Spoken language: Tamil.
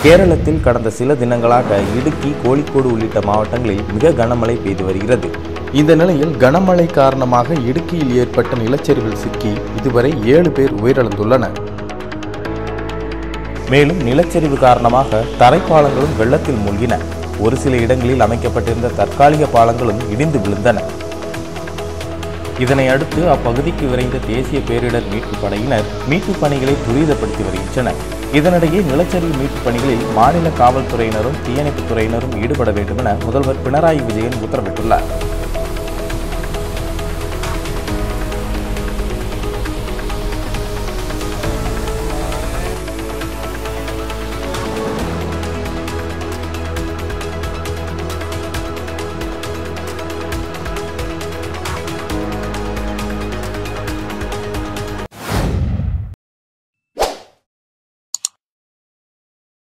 கேரளத்தில் கடந்த சில தினங்களாக இடுக்கி கோழிக்கோடு உள்ளிட்ட மாவட்டங்களில் மிக கனமழை பெய்து வருகிறது இந்த நிலையில் கனமழை காரணமாக இடுக்கியில் ஏற்பட்ட நிலச்சரிவில் சிக்கி இதுவரை ஏழு பேர் உயிரிழந்துள்ளனர் மேலும் நிலச்சரிவு காரணமாக தரைப்பாலங்களும் வெள்ளத்தில் மூழ்கின ஒரு சில இடங்களில் அமைக்கப்பட்டிருந்த தற்காலிக பாலங்களும் இடிந்து விழுந்தன இதனை அடுத்து அப்பகுதிக்கு விரைந்த தேசிய பேரிடர் மீட்புப் படையினர் மீட்புப் பணிகளை துரிதப்படுத்தி வருகின்றனர் இதனிடையே நிலச்சரிவு மீட்புப் பணிகளில் மாநில காவல்துறையினரும் தீயணைப்புத் துறையினரும் ஈடுபட வேண்டும் என முதல்வர் பினராயி விஜயன் உத்தரவிட்டுள்ளார்